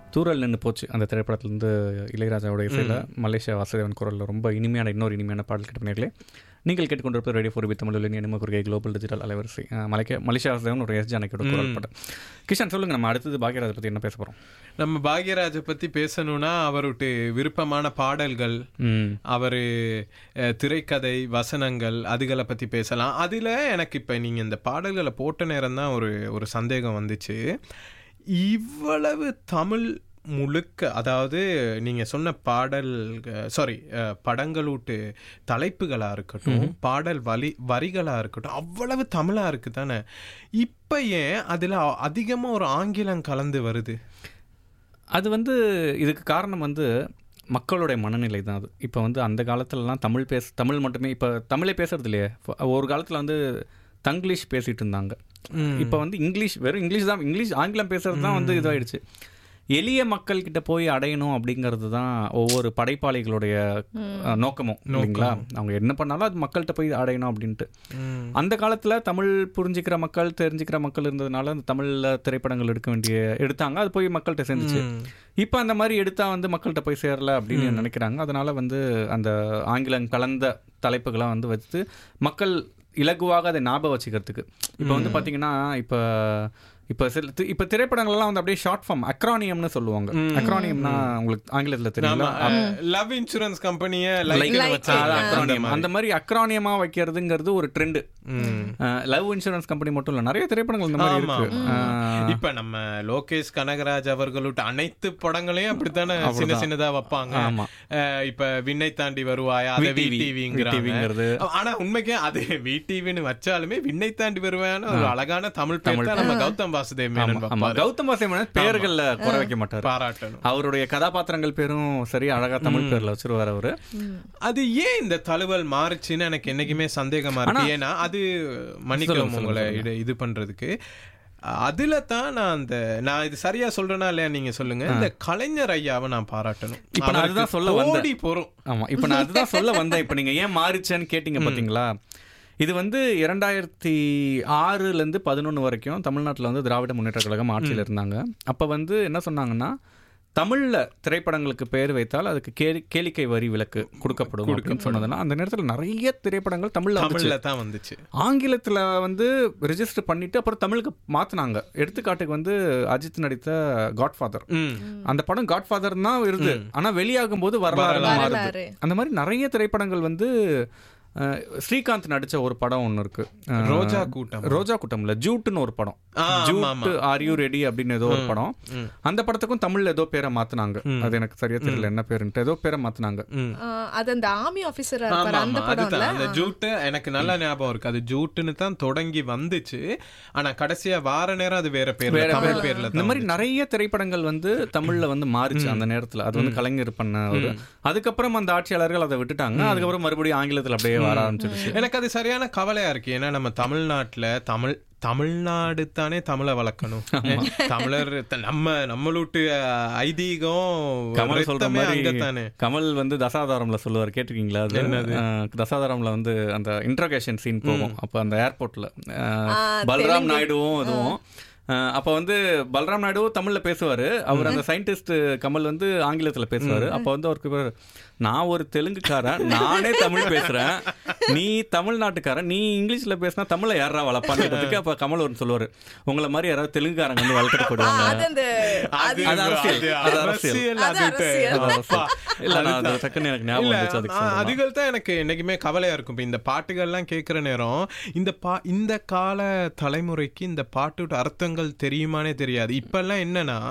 தூரல் நின்று போச்சு அந்த திரைப்படத்துலேருந்து இளையராஜாவோட இசையில் மலேசியா வாசுதேவன் குரலில் ரொம்ப இனிமையான இன்னொரு இனிமையான பாடல் கேட்டீர்களே நீங்கள் கேட்டுக்கொண்டிருப்பது ரேடியோ ஃபோர் வித் தமிழில் இனிம குறுகை குளோபல் டிஜிட்டல் அலைவரிசை அஹ், மலைக்க மலேசியா வாசுதேவன் ஒரு எஸ் ஜானகியோட குரல் படம் கிஷன் சொல்லுங்கள் நம்ம அடுத்தது பாக்யராஜ் பற்றி என்ன பேச போகிறோம் நம்ம பாக்யராஜை பத்தி பேசணும்னா அவருடைய விருப்பமான பாடல்கள் ம் அவரு அஹ், திரைக்கதை வசனங்கள் அதுகளை பத்தி பேசலாம் அதுல எனக்கு இப்ப நீங்க இந்த பாடல்களை போட்ட நேரம் தான் ஒரு ஒரு சந்தேகம் வந்துச்சு இவ்வளவு தமிழ் முழுக்க அதாவது நீங்க சொன்ன பாடல் சாரி படங்களூட்டு தலைப்புகளா இருக்கட்டும் பாடல் வலி வரிகளா இருக்கட்டும் அவ்வளவு தமிழா இருக்கு தானே இப்ப ஏன் அதுல அதிகமா ஒரு ஆங்கிலம் கலந்து வருது அது வந்து இதுக்கு காரணம் வந்து மக்களுடைய மனநிலை தான் அது இப்போ வந்து அந்த காலத்துலலாம் தமிழ் பேச தமிழ் மட்டுமே இப்போ தமிழே பேசுறது இல்லையே இப்ப ஒரு காலத்தில் வந்து தங்கிலீஷ் பேசிட்டு இருந்தாங்க இப்போ வந்து இங்கிலீஷ் வெறும் இங்கிலீஷ் தான் இங்கிலீஷ் ஆங்கிலம் பேசுறது தான் வந்து இதாயிடுச்சு எளிய மக்கள் கிட்ட போய் அடையணும் அப்படிங்கிறது தான் ஒவ்வொரு படைப்பாளிகளுடைய அஹ், நோக்கமும் இல்லைங்களா அவங்க என்ன பண்ணாலும் அது மக்கள்கிட்ட போய் அடையணும் அப்படின்ட்டு அந்த காலத்துல தமிழ் புரிஞ்சுக்கிற மக்கள் தெரிஞ்சுக்கிற மக்கள் இருந்ததுனால அந்த தமிழ்ல திரைப்படங்கள் எடுக்க வேண்டிய எடுத்தாங்க அது போய் மக்கள்கிட்ட சேர்ந்துச்சு இப்போ அந்த மாதிரி எடுத்தா வந்து மக்கள்கிட்ட போய் சேரல அப்படின்னு நினைக்கிறாங்க அதனால வந்து அந்த ஆங்கிலம் கலந்த தலைப்புகளாக வந்து வச்சு மக்கள் இலகுவாக அதை ஞாபகம் வச்சுக்கிறதுக்கு இப்போ வந்து பாத்தீங்கன்னா இப்போ இப்போ சில தி- இப்போ திரைப்படங்கள்லாம் வந்து அப்படியே ஷார்ட் ஃபார்ம் அக்ரானியம்னு சொல்லுவாங்க அக்ரானியம்னா உங்களுக்கு ஆங்கிலத்தில் தெரியல லவ் இன்சூரன்ஸ் கம்பெனிய Like லைக் வச்சா அது acronym. அந்த மாதிரி அக்ரானியமா வைக்கிறதுங்கிறது ஒரு ட்ரெண்ட் லவ் இன்சூரன்ஸ் கம்பெனி மட்டும் இல்ல நிறைய திரைப்படங்கள் இந்த மாதிரி இருக்கு அஹ், இப்ப நம்ம லோகேஷ் கனகராஜ் அவர்களோட அனைத்து படங்களையும் அப்படித்தானே சின்ன சின்னதா வைப்பாங்க ஆமா. அஹ் இப்ப விண்ணை தாண்டி வருவாயா அதை VTV விடிவிங்கிறது ஆனா உண்மைக்கே அது விடிவின்னு வச்சாலுமே விண்ணை தாண்டி வருவாயான ஒரு அழகான தமிழ் பேர் தான் நம்ம கௌதம் வாசுதேவ் மேனன் ஆமா வைப்பாரு. கௌதம் வாசியமன் பேர்கள்ல குறை வைக்க மாட்டாரு பாராட்டணும் அவருடைய கதாபாத்திரங்கள் பேரும் சரி அழகா தமிழ் பேர்ல வச்சிருவாரு அவரு அது ஏன் இந்த தழுவல் மாறுச்சுன்னு எனக்கு என்னைக்குமே சந்தேகமா இருக்கு ஏன்னா அது மன்னிக்கவும் உங்களை இது இது பண்றதுக்கு அதுல தான் நான் அந்த நான் இது சரியா சொல்றேனா இல்லையா நீங்க சொல்லுங்க இந்த கலைஞர் ஐயாவை நான் பாராட்டணும் இப்ப நான் அவருக்கு அதுதான் சொல்ல வந்தேன். கோடி போறோம் ஆமா இப்ப நான் அதுதான் சொல்ல வந்தேன் இப்ப நீங்க ஏன் மாறிச்சேன்னு கேட்டீங்க பாத்தீங்களா இது வந்து இரண்டாயிரத்தி ஆறுல இருந்து பதினொன்று வரைக்கும் தமிழ்நாட்டுல வந்து திராவிட முன்னேற்ற கழகம் ஆட்சியில் இருந்தாங்க அப்ப வந்து என்ன சொன்னாங்கன்னா தமிழ்ல திரைப்படங்களுக்கு பெயர் வைத்தால் அதுக்கு கேலி கேளிக்கை வரி விலக்கு கொடுக்கப்படும் அப்படின்னு சொன்னதுனா அந்த நேரத்துல நிறைய திரைப்படங்கள் தமிழ்ல வந்துச்சு தமிழ்ல தான் வந்துச்சு ஆங்கிலத்துல வந்து ரெஜிஸ்டர் பண்ணிட்டு அப்புறம் தமிழுக்கு மாத்துனாங்க எடுத்துக்காட்டுக்கு வந்து அஜித் நடித்த காட்ஃபாதர் ம் அந்த படம் காட்ஃபாதர் தான் வருது ஆனா வெளியாகும் போது வரலாறு மாறுது வரலாறு. அந்த மாதிரி நிறைய திரைப்படங்கள் வந்து அஹ், ஸ்ரீகாந்த் நடிச்ச ஒரு படம் ஒன்னு இருக்கு அஹ், ரோஜா கூட்டம் ரோஜா கூட்டம்ல ஜூட்னு ஒரு படம் ஆ, ஆமா, ஜூட் ஆர் யூ ரெடி அப்படின்னு ஏதோ ஒரு படம் ம். அந்த படத்துக்கும் தமிழ்ல ஏதோ பேரை மாத்துனாங்க அது எனக்கு சரியா தெரியல என்ன பேருன்ட்டு ஏதோ பேரை மாத்துனாங்க ம் ஆஹ் அது அந்த ஆர்மி ஆபீசரா ஆமா, இருப்பாரு அந்த ஆமா, படம்ல அதுதான். அந்த ஜூட்டு எனக்கு நல்ல ஞாபகம் இருக்கு அது ஜூட்டுன்னு தான் தொடங்கி வந்துச்சு ஆனா கடைசியா வார நேரம் அது வேற பேர்ல தமிழ் பேர்ல இந்த மாதிரி நிறைய திரைப்படங்கள் வந்து தமிழ்ல வந்து மாறிச்சு அந்த நேரத்துல அது வந்து கலைஞர் பண்ண ஒரு அதுக்கப்புறம் அந்த ஆட்சியாளர்கள் அதை விட்டுட்டாங்க அதுக்கப்புறம் மறுபடியும் ஆங்கிலத்துல அப்படியே வர ஆரம்பிச்சிருச்சு எனக்கு அது சரியான கவலையா இருக்கு ஏன்னா நம்ம தமிழ்நாட்டுல தமிழ் தமிழ்நாடு தானே தமிழை வளர்க்கணும் தமிழர் த- நம்ம நம்மளூட்டு அஹ், ஐதீகம் கமல் சொல்ற ரத்தமே மாதிரி அங்கத்தானே கமல் வந்து தசாதாரம்ல சொல்லுவார் கேட்டிருக்கீங்களா அது அஹ், தசாதாரம்ல வந்து அந்த இன்ட்ரோகேஷன் சீன் போகும் அப்ப அந்த ஏர்போர்ட்ல பல்ராம் நாயுடுவும் இதுவும் அஹ், அப்ப வந்து பல்ராம் நாயுடு தமிழ்ல பேசுவாரு அவர் அந்த சயின்டிஸ்ட் கமல் வந்து ஆங்கிலத்துல பேசுவாரு அப்ப வந்து அவருக்கு பேரு, நான் ஒரு தெலுங்குக்காரன் நானே தமிழ் பேசுறேன் நீ தமிழ்நாட்டுக்காரன் நீ இங்கிலீஷ்ல பேசினா தமிழை யாரா வளர்ப்பான்றதுக்கு அப்ப கமல் ஒரு சொல்லுவாரு உங்களை மாதிரி யாராவது தெலுங்குக்காரங்க வந்து வளர்க்கப்படுவாங்க அது அந்த அது அது அரசியல். அது அது அரசியல். அரசியல், அது அது அரசியல். அது அரசியல். இல்ல நான் அது டக்குன்னு எனக்கு ஞாபகம் இல்ல, வந்துச்சு அதுக்கு நான் சொல்றேன். அதுகள் தான் எனக்கு என்னைக்குமே கவலையா இருக்கும் இப்ப இந்த பாட்டுகள்லாம் கேட்கிற நேரம் இந்த பா இந்த கால தலைமுறைக்கு இந்த பாட்டோட அர்த்தங்கள் தெரியுமானே தெரியாது இப்பெல்லாம் என்னன்னா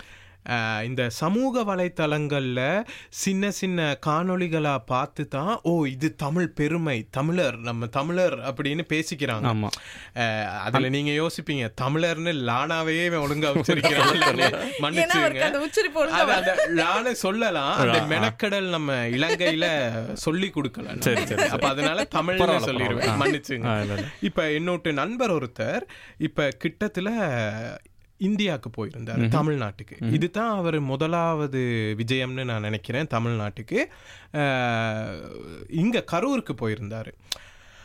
அஹ், இந்த சமூக வலைத்தளங்கள்ல சின்ன சின்ன காணொளிகளா பார்த்து தான் ஓ இது தமிழ் பெருமை தமிழர் நம்ம தமிழர் அப்படின்னு பேசிக்கிறாங்க ஆமா அஹ், அதுல நீங்க யோசிப்பீங்க தமிழர்னு லானாவே இவன் ஒழுங்கா உச்சரிக்கிறான் ஏன்னா மன்னிச்சுங்க அவருக்கு அந்த உச்சரிப்பு ஒழுங்கா அது அந்த லான சொல்லலாம் அந்த மெனக்கடல் நம்ம இலங்கையில சொல்லி கொடுக்கல சரி, சரி, அப்ப அதனால தமிழ்ல பரவாயில்ல, சொல்லிடுவேன் பரவாயில்ல. மன்னிச்சுங்க ஆ, இல்ல, இல்ல. இப்ப என்னோட நண்பர் ஒருத்தர் இப்ப கிட்டத்துல இந்தியாவுக்கு போயிருந்தார் தமிழ்நாட்டுக்கு இதுதான் அவர் முதலாவது விஜயம்னு நான் நினைக்கிறேன் தமிழ்நாட்டுக்கு அஹ், இங்க கரூருக்கு போயிருந்தாரு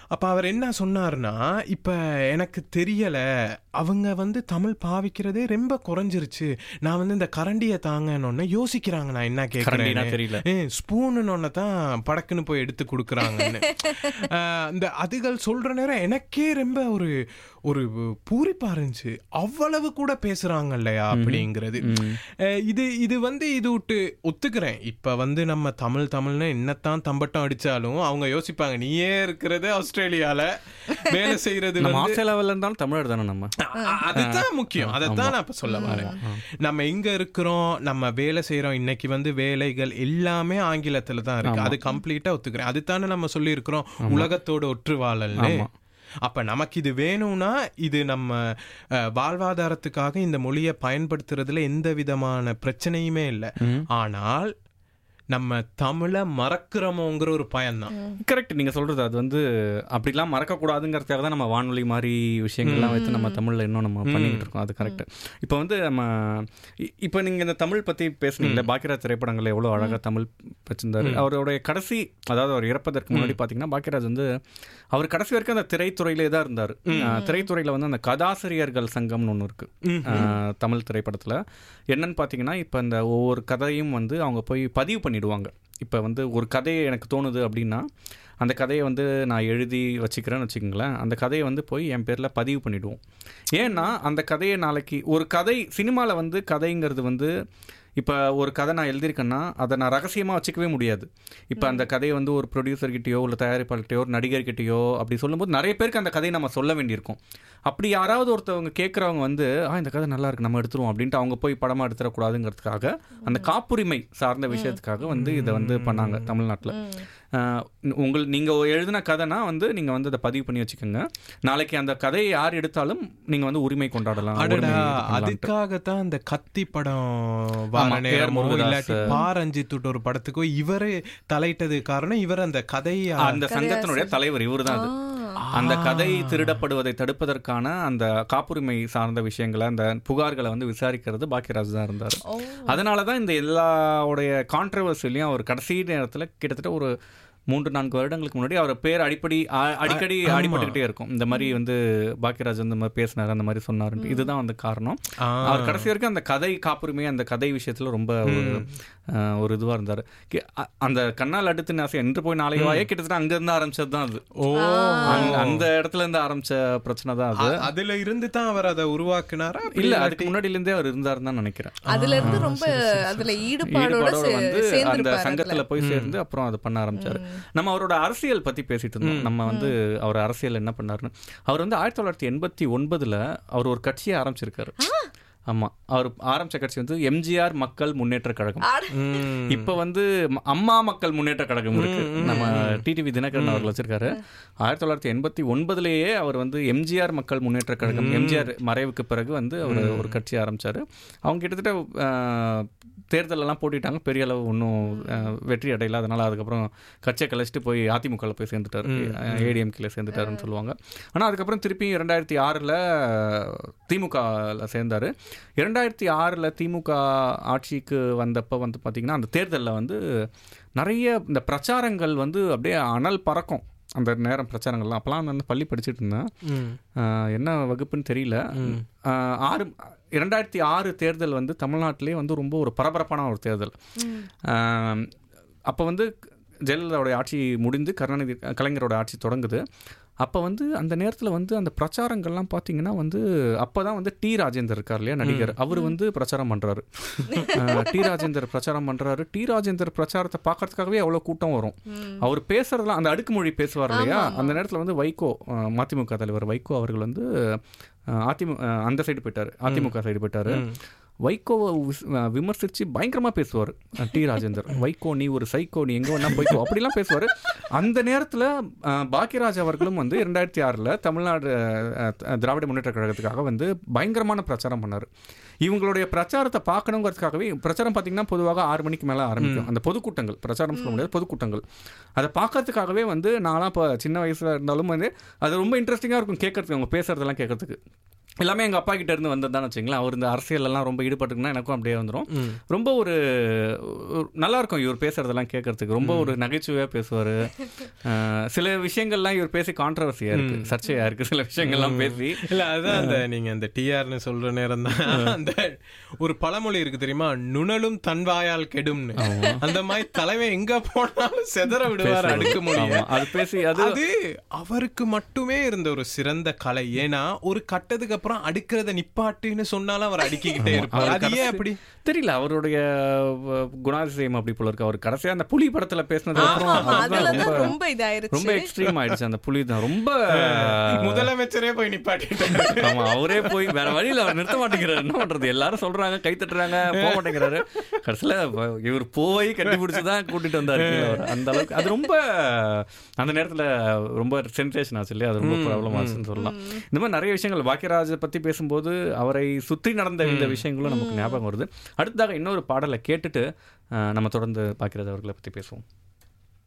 அப்ப அவர் என்ன சொன்னாருன்னா இப்ப எனக்கு தெரியல அவங்க வந்து தமிழ் பாவிக்கிறதே ரொம்ப குறைஞ்சிருச்சு நான் வந்து இந்த கரண்டியை தாங்கன்னு யோசிக்கிறாங்க நான் என்ன கரண்டினா கேட்கறேன் தெரியல ஸ்பூனுன்னு தான் படக்குன்னு போய் எடுத்து கொடுக்குறாங்கன்னு அஹ், இந்த அதுகள் சொல்ற நேரம் எனக்கே ரொம்ப ஒரு ஒரு பூரிப்பா இருந்துச்சு அவ்வளவு கூட பேசுறாங்க இல்லையா அப்படிங்கிறது ம். அஹ், இது இது வந்து இது விட்டு ஒத்துக்கிறேன் இப்ப வந்து நம்ம தமிழ் தமிழ்னு என்னத்தான் தம்பட்டம் அடிச்சாலும் அவங்க யோசிப்பாங்க நீயே இருக்கிறது ஆஸ்திரேலியால வேலை செய்யறது நம்ம வந்து ஆஸ்திரேலியாவில் இருந்தாலும் தமிழர் தானே நம்ம அ- அதுதான் முக்கியம் அதைத்தான் நான் இப்ப சொல்ல வரேன் நம்ம எங்க இருக்கிறோம் நம்ம வேலை செய்யறோம் இன்னைக்கு வந்து வேலைகள் எல்லாமே ஆங்கிலத்துல தான் இருக்கு அது கம்ப்ளீட்டா ஒத்துக்கிறேன் அதுதானே நம்ம சொல்லி இருக்கிறோம் உலகத்தோட ஒற்று வாழல்னு ஆமா. அப்ப நமக்கு இது வேணும்னா இது நம்ம அஹ், வாழ்வாதாரத்துக்காக இந்த மொழியை பயன்படுத்துறதுல எந்த விதமான பிரச்சனையுமே இல்லை ஆனால் நம்ம தமிழை மறக்கிறோமோங்கிற ஒரு பயம்தான் கரெக்ட் நீங்க சொல்றது அது வந்து அப்படிலாம் மறக்கக்கூடாதுங்கிறதுக்காக தான் நம்ம வானொலி மாதிரி விஷயங்கள்லாம் வைத்து நம்ம தமிழ்ல இன்னும் நம்ம பண்ணிக்கிட்டு இருக்கோம் அது கரெக்ட் இப்போ வந்து நம்ம இ- இப்போ நீங்க இந்த தமிழ் பத்தி பேசுனீங்கல்ல பாக்கியராஜ் திரைப்படங்கள்ல எவ்வளவு அழகா தமிழ் வச்சிருந்தாரு அவருடைய கடைசி அதாவது அவர் இறப்பதற்கு முன்னாடி பாத்தீங்கன்னா பாக்கியராஜ் வந்து அவர் கடைசி வரைக்கும் அந்த திரைத்துறையிலே தான் இருந்தார் திரைத்துறையில வந்து அந்த கதாசிரியர்கள் சங்கம்னு ஒன்று இருக்கு அஹ், தமிழ் திரைப்படத்துல என்னன்னு பாத்தீங்கன்னா இப்போ இந்த ஒவ்வொரு கதையும் வந்து அவங்க போய் பதிவு பண்ணிடுவாங்க இப்போ வந்து ஒரு கதையை எனக்கு தோணுது அப்படின்னா அந்த கதையை வந்து நான் எழுதி வச்சுக்கிறேன்னு வச்சுக்கோங்களேன் அந்த கதையை வந்து போய் என் பேரில் பதிவு பண்ணிடுவோம் ஏன்னா அந்த கதையை நாளைக்கு ஒரு கதை சினிமாவில் வந்து கதைங்கிறது வந்து இப்போ ஒரு கதை நான் எழுதியிருக்கேன்னா அதை நான் ரகசியமாக வச்சுக்கவே முடியாது இப்போ அந்த கதையை வந்து ஒரு ப்ரொடியூசர்கிட்டயோ இல்லை தயாரிப்பாளர்கிட்டயோ ஒரு நடிகர்கிட்டயோ அப்படி சொல்லும்போது நிறைய பேருக்கு அந்த கதையை நம்ம சொல்ல வேண்டியிருக்கும் அப்படி யாராவது ஒருத்தவங்க கேட்குறவங்க வந்து ஆ இந்த கதை நல்லா இருக்கு நம்ம எடுத்துருவோம் அப்படின்ட்டு அவங்க போய் படமாக எடுத்துடக்கூடாதுங்கிறதுக்காக அந்த காப்புரிமை சார்ந்த விஷயத்துக்காக வந்து இதை வந்து பண்ணாங்க தமிழ்நாட்டில் உங்கள் நீங்கள் எழுதின கதைனா வந்து நீங்கள் வந்து அதை பதிவு பண்ணி வச்சுக்கோங்க நாளைக்கு அந்த கதையை யார் எடுத்தாலும் நீங்கள் வந்து உரிமை கொண்டாடலாம் அடடா உரிமை இது பண்ணலாம்ட்டு. அதுக்காகத்தான் இந்த கத்தி படம் வார ஆமா, நேரமோ கே.ஆர். முருகதாஸ். இல்லாட்டி பாரஞ்சித்துட்டு ஒரு படத்துக்கோ இவரு தலையிட்டது காரணம் இவர் அந்த கதையை அந்த சங்கத்தினுடைய தலைவர் இவர் தான் அது அந்த கதை திருடப்படுவதை தடுப்பதற்கான அந்த காப்புரிமை சார்ந்த விஷயங்களை அந்த புகார்களை வந்து விசாரிக்கிறது பாக்கியராஜ் தான் இருந்தார் அதனால தான் இந்த எல்லாவுடைய கான்ட்ரவர்சிலையும் அவர் கடைசி நேரத்தில் கிட்டத்தட்ட ஒரு மூன்று நான்கு வருடங்களுக்கு முன்னாடி அவர் பேர் அடிப்படி அ- அடிக்கடி அடிபட்டுக்கிட்டே இருக்கும் இந்த மாதிரி வந்து பாக்கியராஜ் வந்து இந்த மாதிரி பேசினார் அந்த மாதிரி சொன்னாருன்ட்டு இதுதான் வந்து காரணம் ஆ. அவர் கடைசி வரைக்கும் அந்த கதை காப்புரிமை அந்த கதை விஷயத்துல ரொம்ப ஒரு அஹ், ஒரு இதுவா இருந்தார் கி- அ- அந்த கண்ணால் அடுத்து நாசை என்று போய் நாளைக்கு வாயே கிட்டத்தட்ட அங்க இருந்து ஆரம்பிச்சது தான் அது ஓ அந்த- அந்த இடத்துல இருந்து ஆரம்பிச்ச பிரச்சனை தான் அது அ- அதுல இருந்து தான் அவர் அதை உருவாக்குனாரா அப்படி இல்ல இல்லாட்டி- அதுக்கு முன்னாடில இருந்தே அவர் இருந்தாருன்னு தான் நினைக்கிறேன் அதுல இருந்து ரொம்ப அதுல ஈடுபாடோட ஈடுபாடோட வந்து அந்த சேர்ந்து சங்கத்துல போய் சேர்ந்து அப்புறம் அதை பண்ண ஆரம்பிச்சாரு நம்ம அவரோட அரசியல் பத்தி பேசிட்டு இருந்தோம் நம்ம வந்து அவர் அரசியல் என்ன பண்ணாருன்னு அவர் வந்து ஆயிரத்தி தொள்ளாயிரத்தி எண்பத்தி ஒன்பதுல அவர் ஒரு கட்சியை ஆரம்பிச்சிருக்காரு ஆமா அவர் ஆரம்பிச்ச கட்சி வந்து எம்ஜிஆர் மக்கள் முன்னேற்ற கழகம் ம். இப்ப வந்து ம- அம்மா மக்கள் முன்னேற்ற கழகம் இருக்கு நம்ம டிடிவி தினகரன் அவர்கள் வச்சிருக்காரு ஆயிரத்தி தொள்ளாயிரத்தி எண்பத்தி ஒன்பதுலயே அவர் வந்து எம்ஜிஆர் மக்கள் முன்னேற்ற கழகம் எம்ஜிஆர் மறைவுக்கு பிறகு வந்து அவர் ஒரு கட்சி ஆரம்பிச்சாரு அவங்க கிட்டத்தட்ட ஆஹ், தேர்தலெல்லாம் போட்டிட்டாங்க பெரிய அளவு ஒன்றும் வெற்றி அடையல அதனால அதுக்கப்புறம் கட்சியை கழிச்சிட்டு போய் அதிமுகவில் போய் சேர்ந்துட்டாரு ஏடிஎம்கேல சேர்ந்துட்டாருன்னு சொல்லுவாங்க ஆனால் அதுக்கப்புறம் திருப்பி இரண்டாயிரத்தி ஆறில் திமுகவில் சேர்ந்தார் இரண்டாயிரத்தி ஆறில் திமுக ஆட்சிக்கு வந்தப்போ வந்து பார்த்திங்கன்னா அந்த தேர்தலில் வந்து நிறைய இந்த பிரச்சாரங்கள் வந்து அப்படியே அனல் பறக்கும் அந்த நேரம் பிரச்சாரங்கள்லாம் அப்போலாம் நான் வந்து பள்ளி படிச்சுட்டு இருந்தேன் ம். ஆஹ் என்ன வகுப்புன்னு தெரியல ஆஹ் ஆறு இரண்டாயிரத்தி ஆறு தேர்தல் வந்து தமிழ்நாட்டிலே வந்து ரொம்ப ஒரு பரபரப்பான ஒரு தேர்தல் அப்போ வந்து ஜெயலலிதாவுடைய ஆட்சி முடிந்து கருணாநிதி கலைஞரோட ஆட்சி தொடங்குது அப்போ வந்து அந்த நேரத்தில் வந்து அந்த பிரச்சாரங்கள்லாம் பார்த்தீங்கன்னா வந்து அப்போ தான் வந்து டி ராஜேந்தர் இருக்கார் இல்லையா நடிகர் அவர் வந்து பிரச்சாரம் பண்ணுறாரு டி ராஜேந்தர் பிரச்சாரம் பண்ணுறாரு டி ராஜேந்தர் பிரச்சாரத்தை பார்க்கறதுக்காகவே அவ்வளோ கூட்டம் வரும் அவர் பேசுறதெல்லாம் அந்த அடுக்குமொழி பேசுவார் இல்லையா அந்த நேரத்தில் வந்து வைகோ அஹ், மதிமுக தலைவர் வைகோ அவர்கள் வந்து அதிமுக அந்த சைடு போயிட்டார் அதிமுக சைடு போயிட்டாரு வைகோவை விஸ்- அஹ், விமர்சிச்சு பயங்கரமா பேசுவார் அஹ், டி ராஜேந்தர் வைகோ நீ ஒரு சைக்கோ நீ எங்க வேணா போய்க்கோ அப்படிலாம் பேசுவார் அந்த நேரத்தில் பாக்கியராஜ் அவர்களும் வந்து இரண்டாயிரத்தி ஆறில் தமிழ்நாடு அஹ், அஹ், திராவிட முன்னேற்ற கழகத்துக்காக வந்து பயங்கரமான பிரச்சாரம் பண்ணார் இவங்களுடைய பிரச்சாரத்தை பார்க்கணுங்கிறதுக்காகவே பிரச்சாரம் பார்த்தீங்கன்னா பொதுவாக ஆறு மணிக்கு மேலே ஆரம்பிக்கும் அந்த பொதுக்கூட்டங்கள் பிரச்சாரம் சொல்ல முடியாது பொதுக்கூட்டங்கள் அதை பார்க்கறதுக்காகவே வந்து நான்லாம் இப்போ சின்ன வயசில் இருந்தாலும் வந்து அது ரொம்ப இன்ட்ரெஸ்டிங்காக இருக்கும் கேட்கறதுக்கு அவங்க பேசுறதெல்லாம் கேட்கறதுக்கு எல்லாமே எங்கள் அப்பா கிட்ட இருந்து வந்ததுதான் வச்சுங்களேன் அவர் இந்த அரசியலெல்லாம் ரொம்ப ஈடுபட்டுக்குன்னா எனக்கும் அப்படியே வந்துடும் ரொம்ப ஒரு ஒரு- நல்லா இருக்கும் இவர் பேசுறதெல்லாம் கேட்கறதுக்கு ரொம்ப ஒரு நகைச்சுவையாக பேசுவார் சில விஷயங்கள்லாம் இவர் பேசி கான்ட்ரவர்சியாக இருக்கு சர்ச்சையாக இருக்கு சில விஷயங்கள்லாம் பேசி இல்ல அதான் அந்த நீங்க அந்த டிஆர்னு சொல்ற நேரம் தான் அந்த ஒரு பழமொழி இருக்கு தெரியுமா நுணலும் தன்வாயால் கெடும்னு அந்த மாதிரி தலைமை எங்க போனாலும் செதற விடுவார் அடுக்கு ஆமா, முடியும் அது பேசி அது அது அவருக்கு மட்டுமே இருந்த ஒரு சிறந்த கலை ஏன்னா ஒரு கட்டத்துக்கு அப்புறம் அடுக்கிறத நிப்பாட்டுன்னு சொன்னாலும் அவர் அடுக்கிக்கிட்டே இருப்பார் அவர் அது ஏன் கடைசி- அப்படி தெரியல அவருடைய அஹ், குணாதிசயம் அப்படி போல இருக்கு அவர் கடைசியா அந்த புலி படத்துல பேசினது அப்புறம் ஆமா, அதுதான் அதுலதான் ரொம்ப ரொம்ப இதாயிருச்சு ரொம்ப எக்ஸ்ட்ரீம் ஆயிடுச்சு அந்த புலி தான் ரொம்ப முதலமைச்சரே போய் நிப்பாட்டிட்டாரு ஆமா அவரே போய் வேற வழியில அவர் நிறுத்த மாட்டேங்கிறாரு என்ன பண்றது எல்லாரும் சொல்றாங்க கை தட்டுறாங்க போக மாட்டேங்கிறாரு கடைசியில வ- இவர் போய் கட்டி பிடிச்சுதான் கூட்டிட்டு வந்தாரு கீழ அவரை. அந்த அளவுக்கு அது ரொம்ப அந்த நேரத்துல ரொம்ப சென்சேஷன் ஆச்சு இல்லையா அது ரொம்ப ப்ராப்ளம் ஆச்சுன்னு சொல்லலாம் இந்த மாதிரி நிறைய விஷயங்கள் பாக்கியராஜை பத்தி பேசும்போது அவரை சுற்றி நடந்த இந்த விஷயங்களும் நமக்கு ஞாபகம் வருது அடுத்ததாக இன்னொரு பாடலை கேட்டுட்டு அஹ், நம்ம தொடர்ந்து பாக்கியராஜ் அவர்களை பத்தி பேசுவோம்